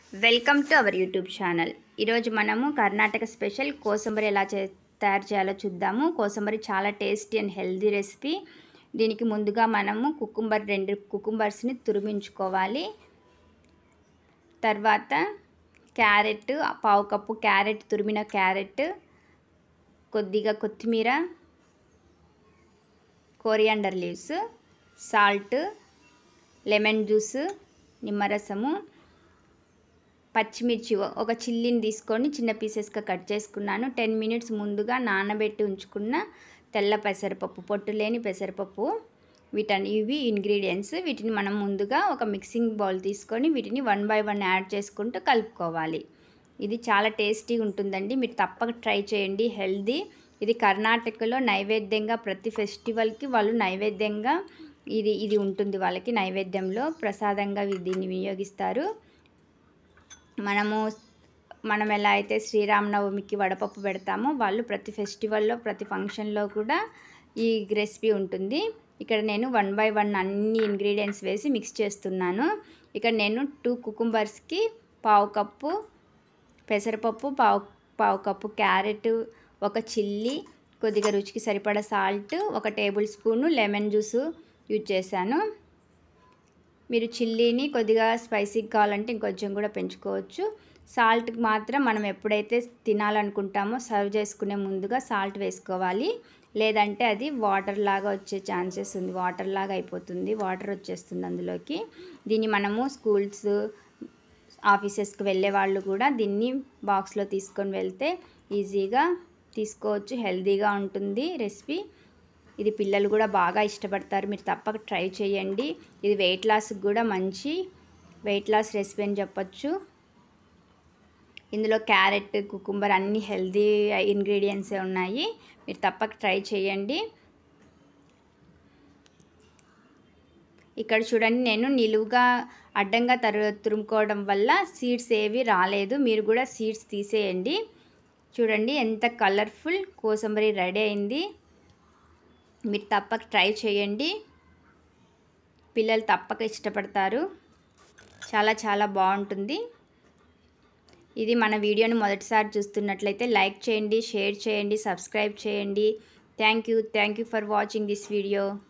welcome to our YouTube channel ఈరోజు మనము Karnataka special కోసంబరి ఎలా చే తయారు చేయాలో చూద్దాము కోసంబరి చాలా టేస్టీ అండ్ హెల్దీ రెసిపీ దీనికి ముందుగా మనము కుకుంబర్ రెండు కుకుంబర్స్ని తురిమించుకోవాలి తర్వాత క్యారెట్ పావు కప్పు క్యారెట్ తురిమిన క్యారెట్ కొద్దిగా కొత్తిమీర coriander leaves salt lemon juice నిమ్మరసము పచ్చిమిర్చి ఒక చిల్లిని తీసుకొని చిన్న పీసెస్గా కట్ చేసుకున్నాను టెన్ మినిట్స్ ముందుగా నానబెట్టి ఉంచుకున్న తెల్ల పెసరపప్పు పొట్టు లేని పెసరపప్పు వీటని ఇవి ఇంగ్రీడియంట్స్ వీటిని మనం ముందుగా ఒక మిక్సింగ్ బౌల్ తీసుకొని వీటిని వన్ బై వన్ యాడ్ చేసుకుంటూ కలుపుకోవాలి ఇది చాలా టేస్టీగా ఉంటుందండి మీరు తప్పక ట్రై చేయండి హెల్దీ ఇది కర్ణాటకలో నైవేద్యంగా ప్రతి ఫెస్టివల్కి వాళ్ళు నైవేద్యంగా ఇది ఇది ఉంటుంది వాళ్ళకి నైవేద్యంలో ప్రసాదంగా దీన్ని వినియోగిస్తారు మనము మనం ఎలా అయితే శ్రీరామనవమికి వడపప్పు పెడతామో వాళ్ళు ప్రతి ఫెస్టివల్లో ప్రతి ఫంక్షన్లో కూడా ఈ రెసిపీ ఉంటుంది ఇక్కడ నేను వన్ బై వన్ అన్ని ఇంగ్రీడియంట్స్ వేసి మిక్స్ చేస్తున్నాను ఇక్కడ నేను టూ కుకుంబర్స్కి పావు కప్పు పెసరపప్పు పావు పావు కప్పు క్యారెట్ ఒక చిల్లీ కొద్దిగా రుచికి సరిపడా సాల్ట్ ఒక table spoon lemon juice use చేశాను మీరు చిల్లీని కొద్దిగా స్పైసీగా కావాలంటే ఇంకొంచెం కూడా పెంచుకోవచ్చు సాల్ట్కి మాత్రం మనం ఎప్పుడైతే తినాలనుకుంటామో సర్వ్ చేసుకునే ముందుగా సాల్ట్ వేసుకోవాలి లేదంటే అది వాటర్ లాగా వచ్చే ఛాన్సెస్ ఉంది వాటర్ లాగా అయిపోతుంది వాటర్ వచ్చేస్తుంది అందులోకి దీన్ని మనము స్కూల్స్ ఆఫీసెస్కి వెళ్ళే వాళ్ళు కూడా దీన్ని బాక్స్లో తీసుకొని వెళ్తే ఈజీగా తీసుకోవచ్చు హెల్తీగా ఉంటుంది రెసిపీ ఇది పిల్లలు కూడా బాగా ఇష్టపడతారు మీరు తప్పక ట్రై చేయండి ఇది వెయిట్ లాస్కి కూడా మంచి వెయిట్ లాస్ రెసిపీ అని చెప్పొచ్చు ఇందులో క్యారెట్ కుకుంబర్ అన్ని హెల్దీ ఇంగ్రీడియంట్సే ఉన్నాయి మీరు తప్పక ట్రై చేయండి ఇక్కడ చూడండి నేను నిలువుగా అడ్డంగా తరు తురుముకోవడం వల్ల సీడ్స్ ఏవి రాలేదు మీరు కూడా సీడ్స్ తీసేయండి చూడండి ఎంత కలర్ఫుల్ కోసంబరి రెడీ అయింది మీరు తప్పక ట్రై చేయండి పిల్లలు తప్పక ఇష్టపడతారు చాలా చాలా బాగుంటుంది ఇది మన వీడియోని మొదటిసారి చూస్తున్నట్లయితే లైక్ చేయండి షేర్ చేయండి సబ్స్క్రైబ్ చేయండి thank you thank you for watching this video